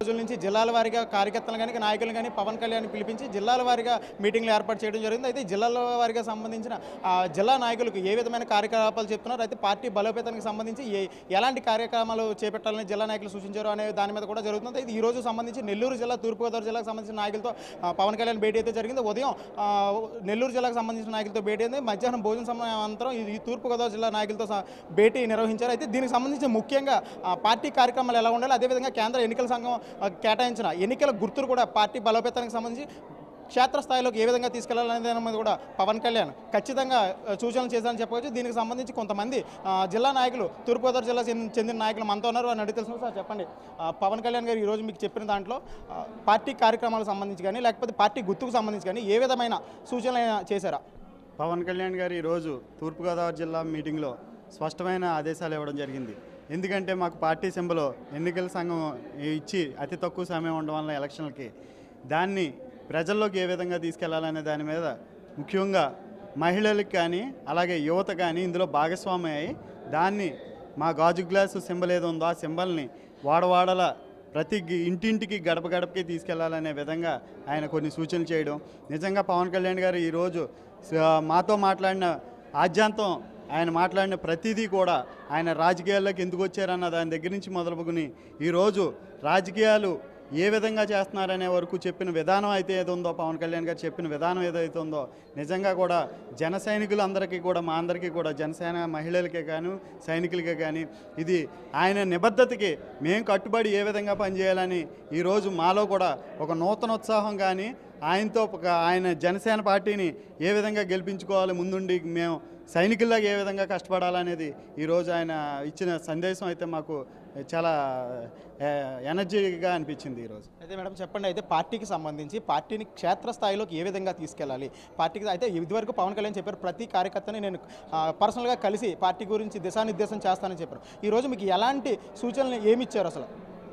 రోజుల నుంచి జిల్లాల వారీగా కార్యకర్తలు కానీ నాయకులు కానీ పవన్ కళ్యాణ్ పిలిపించి జిల్లాల వారీగా మీటింగ్లు ఏర్పాటు చేయడం జరిగింది అయితే జిల్లాల వారీగా సంబంధించిన ఆ, జిల్లా నాయకులకు ఏ విధమైన కార్యకలాపాలు చెప్తున్నారు అయితే పార్టీ బలోపేతానికి సంబంధించి ఏ ఎలాంటి కార్యక్రమాలు చేపట్టాలని జిల్లా నాయకులు సూచించారు అనే దాని మీద కూడా జరుగుతుంది అయితే ఈ రోజు సంబంధించి నెల్లూరు జిల్లా తూర్పుగోదావరి జిల్లాకు సంబంధించిన నాయకులతో ఆ, పవన్ కళ్యాణ్ భేటీ అయితే జరిగింది ఉదయం ఆ, నెల్లూరు జిల్లాకు సంబంధించిన నాయకులతో భేటీ అయింది మధ్యాహ్నం భోజన సమయం అనంతరం ఈ తూర్పుగోదావరి జిల్లా నాయకులతో స- భేటీ నిర్వహించారు అయితే దీనికి సంబంధించి ముఖ్యంగా ఆ, పార్టీ కార్యక్రమాలు ఎలా ఉండాలి అదేవిధంగా కేంద్ర ఎన్నికల సంఘం ఆ, కేటాయించిన ఎన్నికల గుర్తులు కూడా పార్టీ బలోపేతానికి సంబంధించి క్షేత్రస్థాయిలోకి ఏ విధంగా తీసుకెళ్లాలనే దాని మీద కూడా పవన్ కళ్యాణ్ ఖచ్చితంగా ఆ, సూచనలు చేశారని చెప్పవచ్చు దీనికి సంబంధించి కొంతమంది ఆ, జిల్లా నాయకులు తూర్పుగోదావరి జిల్లా చెందిన చెందిన నాయకులు మనతో ఉన్నారు అని అడిగి తెలుసు సార్ చెప్పండి ఆ, పవన్ కళ్యాణ్ గారు ఈరోజు మీకు చెప్పిన దాంట్లో ఆ, పార్టీ కార్యక్రమాలకు సంబంధించి కానీ లేకపోతే పార్టీ గుర్తుకు సంబంధించి కానీ ఏ విధమైన సూచనలు అయినా చేశారా పవన్ కళ్యాణ్ గారు ఈరోజు తూర్పుగోదావరి జిల్లా మీటింగ్లో స్పష్టమైన ఆదేశాలు ఇవ్వడం జరిగింది ఎందుకంటే మాకు పార్టీ సింబల్ ఎన్నికల సంఘం ఇచ్చి అతి తక్కువ సమయం ఉండడం వల్ల ఎలక్షన్లకి దాన్ని ప్రజల్లోకి ఏ విధంగా తీసుకెళ్లాలనే దాని మీద ముఖ్యంగా మహిళలకు కానీ అలాగే యువత కానీ ఇందులో భాగస్వామ్యం అయ్యి దాన్ని మా గాజు గ్లాసు సింబల్ ఏదో ఉందో ఆ సింబల్ని వాడవాడల ప్రతి గి- ఇంటింటికి గడప గడపకి తీసుకెళ్లాలనే విధంగా ఆయన కొన్ని సూచనలు చేయడం నిజంగా పవన్ కళ్యాణ్ గారు ఈరోజు స- మాతో మాట్లాడిన ఆద్యాంతం ఆయన మాట్లాడిన ప్రతిదీ కూడా ఆయన రాజకీయాల్లోకి ఎందుకు వచ్చారన్న దాని దగ్గర నుంచి మొదలుకొని ఈరోజు రాజకీయాలు ఏ విధంగా చేస్తున్నారనే వరకు చెప్పిన విధానం అయితే ఏదో ఉందో పవన్ కళ్యాణ్ గారు చెప్పిన విధానం ఏదైతే ఉందో నిజంగా కూడా జన సైనికులందరికీ కూడా మా అందరికీ కూడా జనసేన మహిళలకే కానీ సైనికులకే కానీ ఇది ఆయన నిబద్ధతకి మేము కట్టుబడి ఏ విధంగా పనిచేయాలని ఈరోజు మాలో కూడా ఒక నూతన ఉత్సాహం కానీ ఆయనతో ఒక ఆయన జనసేన పార్టీని ఏ విధంగా గెలిపించుకోవాలి ముందుండి మేము సైనికుల్లాగా ఏ విధంగా కష్టపడాలనేది ఈరోజు ఆయన ఇచ్చిన సందేశం అయితే మాకు చాలా ఆ, ఎనర్జీగా అనిపించింది ఈరోజు అయితే మేడం చెప్పండి అయితే పార్టీకి సంబంధించి పార్టీని క్షేత్రస్థాయిలోకి ఏ విధంగా తీసుకెళ్ళాలి పార్టీకి అయితే ఇదివరకు పవన్ కళ్యాణ్ చెప్పారు ప్రతి కార్యకర్తని నేను ఆ, పర్సనల్గా కలిసి పార్టీ గురించి దిశానిర్దేశం చేస్తానని చెప్పారు ఈరోజు మీకు ఎలాంటి సూచనలు ఏమి ఇచ్చారు అసలు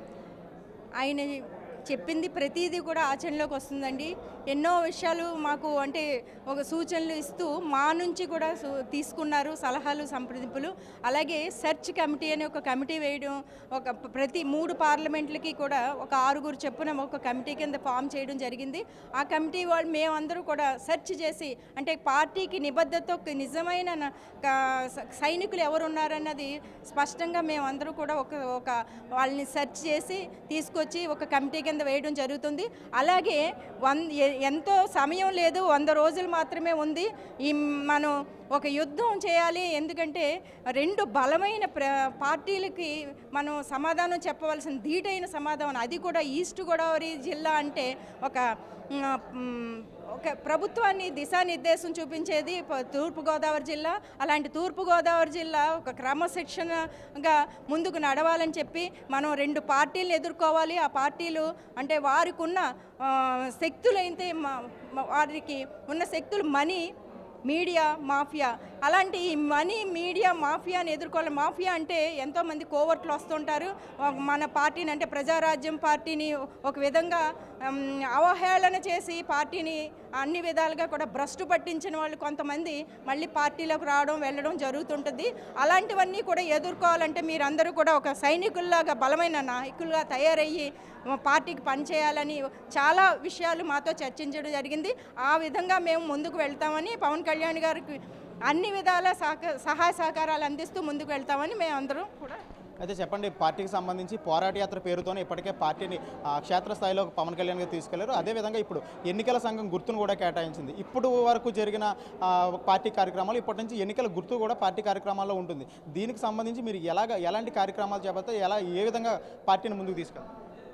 ఆయన చెప్పింది ప్రతిదీ కూడా ఆచరణలోకి వస్తుందండి ఎన్నో విషయాలు మాకు అంటే ఒక సూచనలు ఇస్తూ మా నుంచి కూడా సు- తీసుకున్నారు సలహాలు సంప్రదింపులు అలాగే సెర్చ్ కమిటీ అని ఒక కమిటీ వేయడం ఒక ప- ప్రతి మూడు పార్లమెంట్లకి కూడా ఒక ఆరుగురు చెప్పున ఒక కమిటీ కింద ఫామ్ చేయడం జరిగింది ఆ కమిటీ వాళ్ళు మేమందరూ కూడా సెర్చ్ చేసి అంటే పార్టీకి నిబద్ధతతో ఒక నిజమైన న- క- స- సైనికులు ఎవరు ఉన్నారన్నది స్పష్టంగా మేమందరూ కూడా ఒక ఒక వాళ్ళని సెర్చ్ చేసి తీసుకొచ్చి ఒక కమిటీ కింద వేయడం జరుగుతుంది అలాగే వన్ ఎ- ఎంతో సమయం లేదు వంద రోజులు మాత్రమే ఉంది ఈ మనం ఒక యుద్ధం చేయాలి ఎందుకంటే రెండు బలమైన ప్ర పార్టీలకి మనం సమాధానం చెప్పవలసిన ధీటైన సమాధానం అది కూడా ఈస్ట్ గోదావరి జిల్లా అంటే ఒక మ్, ఒక ప్రభుత్వాన్ని దిశానిర్దేశం చూపించేది ప- తూర్పుగోదావరి జిల్లా అలాంటి తూర్పుగోదావరి జిల్లా ఒక క్రమశిక్షణగా ముందుకు నడవాలని చెప్పి మనం రెండు పార్టీలను ఎదుర్కోవాలి ఆ పార్టీలు అంటే వారికి ఉన్న ఆ, శక్తులు అయితే మా- మా- వారికి ఉన్న శక్తులు మనీ మీడియా మాఫియా అలాంటి ఈ మనీ మీడియా మాఫియాని ఎదుర్కోవాలి మాఫియా అంటే ఎంతోమంది కోవర్ట్లు వస్తుంటారు ఒక- మన పార్టీని అంటే ప్రజారాజ్యం పార్టీని ఒక విధంగా ఉమ్, అవహేళన చేసి పార్టీని అన్ని విధాలుగా కూడా భ్రష్టు పట్టించిన వాళ్ళు కొంతమంది మళ్ళీ పార్టీలోకి రావడం వెళ్ళడం జరుగుతుంటుంది అలాంటివన్నీ కూడా ఎదుర్కోవాలంటే మీరందరూ కూడా ఒక సైనికుల్లాగా బలమైన నాయకులుగా తయారయ్యి మా పార్టీకి పనిచేయాలని చాలా విషయాలు మాతో చర్చించడం జరిగింది ఆ విధంగా మేము ముందుకు వెళ్తామని పవన్ కళ్యాణ్ గారికి అన్ని విధాల సహక సహాయ సహకారాలు అందిస్తూ ముందుకు వెళ్తామని మేము అందరం కూడా అయితే చెప్పండి పార్టీకి సంబంధించి పోరాట యాత్ర పేరుతోనే ఇప్పటికే పార్టీని ఆ, క్షేత్రస్థాయిలో పవన్ కళ్యాణ్ గారు తీసుకెళ్లారు అదేవిధంగా ఇప్పుడు ఎన్నికల సంఘం గుర్తును కూడా కేటాయించింది ఇప్పుడు వరకు జరిగిన ఆ, పార్టీ కార్యక్రమాలు ఇప్పటి నుంచి ఎన్నికల గుర్తు కూడా పార్టీ కార్యక్రమాల్లో ఉంటుంది దీనికి సంబంధించి మీరు ఎలాగ ఎలాంటి కార్యక్రమాలు చేపడితే ఎలా ఏ విధంగా పార్టీని ముందుకు తీసుకెళ్తారు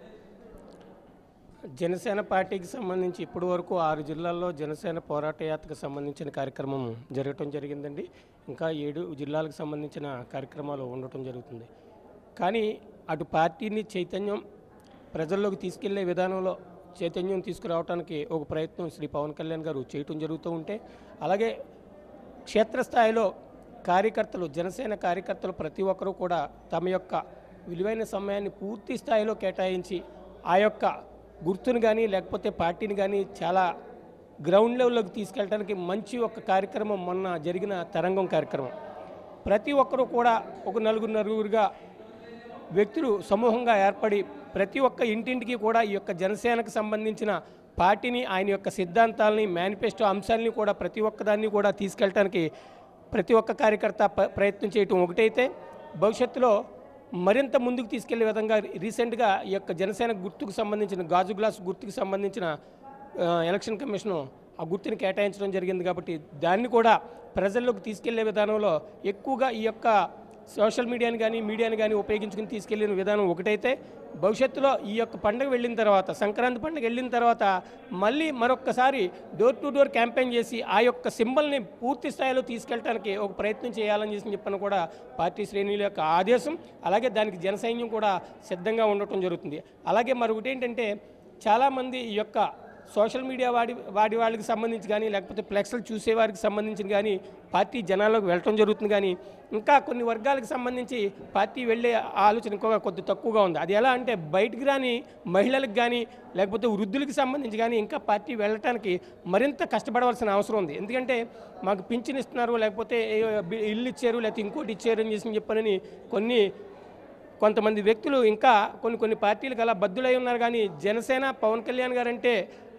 జనసేన పార్టీకి సంబంధించి ఇప్పటి వరకు ఆరు జిల్లాల్లో జనసేన పోరాట యాత్రకు సంబంధించిన కార్యక్రమం జరగటం జరిగిందండి ఇంకా ఏడు జిల్లాలకు సంబంధించిన కార్యక్రమాలు ఉండటం జరుగుతుంది కానీ అటు పార్టీని చైతన్యం ప్రజల్లోకి తీసుకెళ్లే విధానంలో చైతన్యం తీసుకురావడానికి ఒక ప్రయత్నం శ్రీ పవన్ కళ్యాణ్ గారు చేయటం జరుగుతూ ఉంటే అలాగే క్షేత్రస్థాయిలో కార్యకర్తలు జనసేన కార్యకర్తలు ప్రతి ఒక్కరూ కూడా తమ యొక్క విలువైన సమయాన్ని పూర్తి స్థాయిలో కేటాయించి ఆ యొక్క గుర్తుని కానీ లేకపోతే పార్టీని కానీ చాలా గ్రౌండ్ లెవెల్లోకి తీసుకెళ్ళడానికి మంచి ఒక కార్యక్రమం మొన్న జరిగిన తరంగం కార్యక్రమం ప్రతి ఒక్కరూ కూడా ఒక నలుగురు నలుగురుగా వ్యక్తులు సమూహంగా ఏర్పడి ప్రతి ఒక్క ఇంటింటికి కూడా ఈ యొక్క జనసేనకు సంబంధించిన పార్టీని ఆయన యొక్క సిద్ధాంతాలని మేనిఫెస్టో అంశాలని కూడా ప్రతి ఒక్కదాన్ని కూడా తీసుకెళ్ళటానికి ప్రతి ఒక్క కార్యకర్త ప- ప్రయత్నం చేయటం ఒకటైతే భవిష్యత్తులో మరింత ముందుకు తీసుకెళ్లే విధంగా రీసెంట్గా ఈ యొక్క జనసేన గుర్తుకు సంబంధించిన గాజు గ్లాస్ గుర్తుకు సంబంధించిన ఆ, ఎలక్షన్ కమిషను ఆ గుర్తుని కేటాయించడం జరిగింది కాబట్టి దాన్ని కూడా ప్రజల్లోకి తీసుకెళ్లే విధానంలో ఎక్కువగా ఈ యొక్క సోషల్ మీడియాని కానీ మీడియాని కానీ ఉపయోగించుకుని తీసుకెళ్లిన విధానం ఒకటైతే భవిష్యత్తులో ఈ యొక్క పండుగ వెళ్ళిన తర్వాత సంక్రాంతి పండుగ వెళ్ళిన తర్వాత మళ్ళీ మరొక్కసారి డోర్ టు డోర్ క్యాంపెయిన్ చేసి ఆ యొక్క సింబల్ని పూర్తి స్థాయిలో తీసుకెళ్ళడానికి ఒక ప్రయత్నం చేయాలని చేసి చెప్పని కూడా పార్టీ శ్రేణుల యొక్క ఆదేశం అలాగే దానికి జనసైన్యం కూడా సిద్ధంగా ఉండటం జరుగుతుంది అలాగే మరొకటి ఏంటంటే చాలామంది ఈ యొక్క సోషల్ మీడియా వాడి వాడి వాళ్ళకి సంబంధించి కానీ లేకపోతే ఫ్లెక్స్లు చూసేవారికి సంబంధించి కానీ పార్టీ జనాల్లోకి వెళ్ళటం జరుగుతుంది కానీ ఇంకా కొన్ని వర్గాలకు సంబంధించి పార్టీ వెళ్ళే ఆలోచన ఇంకా కొద్ది తక్కువగా ఉంది అది ఎలా అంటే బయటికి రాని మహిళలకు కానీ లేకపోతే వృద్ధులకు సంబంధించి కానీ ఇంకా పార్టీ వెళ్ళటానికి మరింత కష్టపడవలసిన అవసరం ఉంది ఎందుకంటే మాకు పింఛన్ ఇస్తున్నారు లేకపోతే ఏ బి- ఇల్లు ఇచ్చారు లేకపోతే ఇంకోటి ఇచ్చారు అని చేసి చెప్పనని కొన్ని కొంతమంది వ్యక్తులు ఇంకా కొన్ని కొన్ని పార్టీలకు అలా బద్దులై ఉన్నారు కానీ జనసేన పవన్ కళ్యాణ్ గారంటే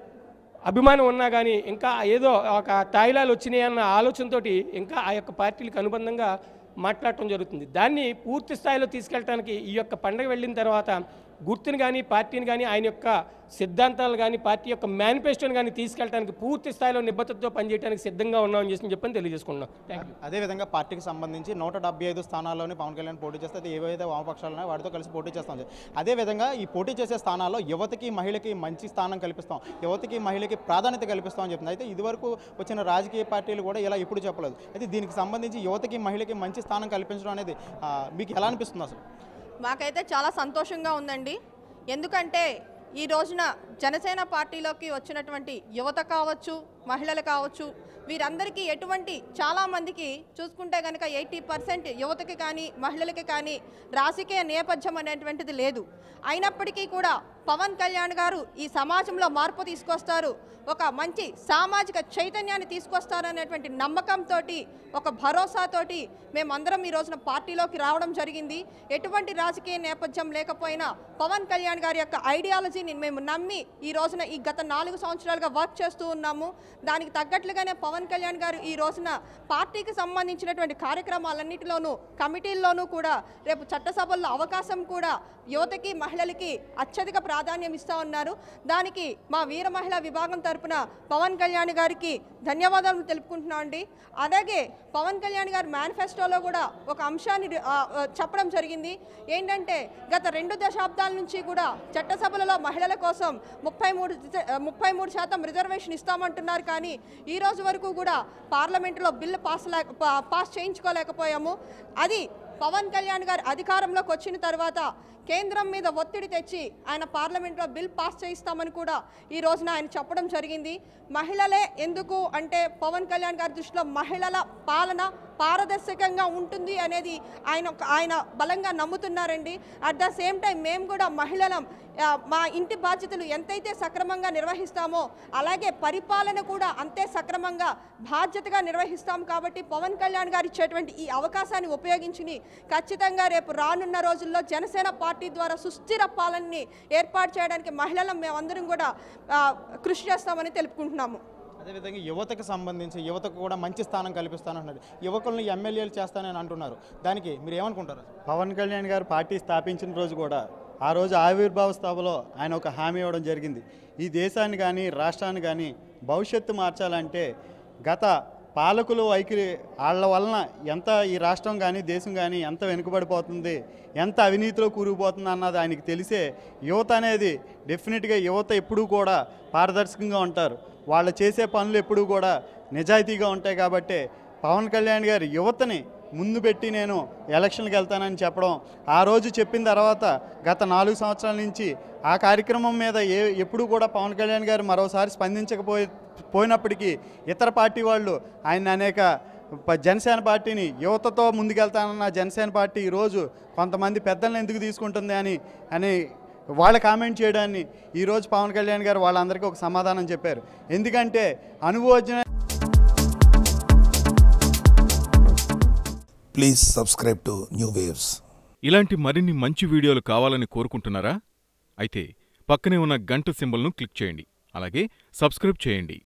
అభిమానం ఉన్నా కానీ ఇంకా ఏదో ఒక తాయిలాలు వచ్చినాయి అన్న ఆలోచనతోటి ఇంకా ఆ యొక్క పార్టీలకు అనుబంధంగా మాట్లాడటం జరుగుతుంది దాన్ని పూర్తి స్థాయిలో తీసుకెళ్ళడానికి ఈ యొక్క పండగ వెళ్ళిన తర్వాత గుర్తుని కానీ పార్టీని కానీ ఆయన యొక్క సిద్ధాంతాలు కానీ పార్టీ యొక్క మేనిఫెస్టోని కానీ తీసుకెళ్ళడానికి పూర్తి స్థాయిలో నిబద్ధతతో పనిచేయడానికి సిద్ధంగా ఉన్నామని చేసి చెప్పని తెలియజేసుకున్నాం థ్యాంక్ యూ అదేవిధంగా పార్టీకి సంబంధించి నూట డెబ్బై ఐదు స్థానాల్లోని పవన్ కళ్యాణ్ పోటీ చేస్తే అది ఏవైతే వామపక్షాలు ఉన్నాయో వాటితో కలిసి పోటీ చేస్తాం అదేవిధంగా ఈ పోటీ చేసే స్థానాల్లో యువతకి మహిళకి మంచి స్థానం కల్పిస్తాం యువతకి మహిళకి ప్రాధాన్యత కల్పిస్తామని చెప్తుంది అయితే ఇదివరకు వచ్చిన రాజకీయ పార్టీలు కూడా ఇలా ఇప్పుడు చెప్పలేదు అయితే దీనికి సంబంధించి యువతకి మహిళకి మంచి స్థానం కల్పించడం అనేది ఆ, మీకు ఎలా అనిపిస్తుంది అసలు మాకైతే చాలా సంతోషంగా ఉందండి ఎందుకంటే ఈ రోజున జనసేన పార్టీలోకి వచ్చినటువంటి యువత కావచ్చు మహిళలు కావచ్చు వీరందరికీ ఎటువంటి చాలామందికి చూసుకుంటే కనుక ఎయిటీ పర్సెంట్ యువతకి కానీ మహిళలకి కానీ రాజకీయ నేపథ్యం అనేటువంటిది లేదు అయినప్పటికీ కూడా పవన్ కళ్యాణ్ గారు ఈ సమాజంలో మార్పు తీసుకొస్తారు ఒక మంచి సామాజిక చైతన్యాన్ని తీసుకొస్తారు అనేటువంటి నమ్మకంతో ఒక భరోసాతోటి మేమందరం ఈ రోజున పార్టీలోకి రావడం జరిగింది ఎటువంటి రాజకీయ నేపథ్యం లేకపోయినా పవన్ కళ్యాణ్ గారి యొక్క ఐడియాలజీని మేము నమ్మి ఈ రోజున ఈ గత నాలుగు సంవత్సరాలుగా వర్క్ చేస్తూ ఉన్నాము దానికి తగ్గట్లుగానే పవన్ కళ్యాణ్ గారు ఈ రోజున పార్టీకి సంబంధించినటువంటి కార్యక్రమాలన్నిటిలోనూ కమిటీల్లోనూ కూడా రేపు చట్టసభల్లో అవకాశం కూడా యువతకి మహిళలకి అత్యధిక ప్రాధాన్యం ఇస్తా ఉన్నారు దానికి మా వీర మహిళా విభాగం తరపున పవన్ కళ్యాణ్ గారికి ధన్యవాదాలు తెలుపుకుంటున్నాం అండి అలాగే పవన్ కళ్యాణ్ గారి మేనిఫెస్టోలో కూడా ఒక అంశాన్ని ఆ, ఆ, చెప్పడం జరిగింది ఏంటంటే గత రెండు దశాబ్దాల నుంచి కూడా చట్టసభలలో మహిళల కోసం ముప్పై మూడు ముప్పై మూడు శాతం రిజర్వేషన్ ఇస్తామంటున్నారు కానీ ఈ రోజు వరకు కూడా పార్లమెంటులో బిల్లు పాస్ లేక పా- పాస్ చేయించుకోలేకపోయాము అది పవన్ కళ్యాణ్ గారు అధికారంలోకి వచ్చిన తర్వాత కేంద్రం మీద ఒత్తిడి తెచ్చి ఆయన పార్లమెంట్లో బిల్ పాస్ చేయిస్తామని కూడా ఈ రోజున ఆయన చెప్పడం జరిగింది మహిళలే ఎందుకు అంటే పవన్ కళ్యాణ్ గారి దృష్టిలో మహిళల పాలన పారదర్శకంగా ఉంటుంది అనేది ఆయన ఒక- ఆయన బలంగా నమ్ముతున్నారండి అట్ ద సేమ్ టైం మేము కూడా మహిళలం ఆ, మా ఇంటి బాధ్యతలు ఎంతైతే సక్రమంగా నిర్వహిస్తామో అలాగే పరిపాలన కూడా అంతే సక్రమంగా బాధ్యతగా నిర్వహిస్తాం కాబట్టి పవన్ కళ్యాణ్ గారు ఇచ్చేటువంటి ఈ అవకాశాన్ని ఉపయోగించుని ఖచ్చితంగా రేపు రానున్న రోజుల్లో జనసేన పార్టీ ద్వారా సుస్థిర పాలనని ఏర్పాటు చేయడానికి మహిళలం మేమందరం కూడా ఆ, కృషి చేస్తామని తెలుపుకుంటున్నాము అదేవిధంగా యువతకు సంబంధించి యువతకు కూడా మంచి స్థానం కల్పిస్తానంటున్నారు యువకులను ఎమ్మెల్యేలు చేస్తానని అంటున్నారు దానికి మీరు ఏమనుకుంటారు పవన్ కళ్యాణ్ గారు పార్టీ స్థాపించిన రోజు కూడా ఆ రోజు ఆవిర్భావ సభలో ఆయన ఒక హామీ ఇవ్వడం జరిగింది ఈ దేశాన్ని కానీ రాష్ట్రాన్ని కానీ భవిష్యత్తు మార్చాలంటే గత పాలకులు వైఖరి వాళ్ళ వలన ఎంత ఈ రాష్ట్రం కానీ దేశం కానీ ఎంత వెనుకబడిపోతుంది ఎంత అవినీతిలో కూరుకుపోతుంది అన్నది ఆయనకి తెలిసే యువత అనేది డెఫినెట్గా యువత ఎప్పుడూ కూడా పారదర్శకంగా ఉంటారు వాళ్ళు చేసే పనులు ఎప్పుడూ కూడా నిజాయితీగా ఉంటాయి కాబట్టి పవన్ కళ్యాణ్ గారు యువతని ముందు పెట్టి నేను ఎలక్షన్కి వెళ్తానని చెప్పడం ఆ రోజు చెప్పిన తర్వాత గత నాలుగు సంవత్సరాల నుంచి ఆ కార్యక్రమం మీద ఏ ఎప్పుడు కూడా పవన్ కళ్యాణ్ గారు మరోసారి స్పందించకపోయి పోయినప్పటికీ ఇతర పార్టీ వాళ్ళు ఆయన అనేక ప- జనసేన పార్టీని యువతతో ముందుకెళ్తానన్న జనసేన పార్టీ ఈరోజు కొంతమంది పెద్దలను ఎందుకు తీసుకుంటుంది అని అని వాళ్ళ కామెంట్ చేయడాన్ని ఈరోజు పవన్ కళ్యాణ్ గారు వాళ్ళందరికీ ఒక సమాధానం చెప్పారు ఎందుకంటే అనుభవజ్ఞ Please subscribe to New Waves. ఇలాంటి మరిన్ని మంచి వీడియోలు కావాలని కోరుకుంటున్నారా అయితే పక్కనే ఉన్న గంట సింబల్ను క్లిక్ చేయండి అలాగే సబ్స్క్రైబ్ చేయండి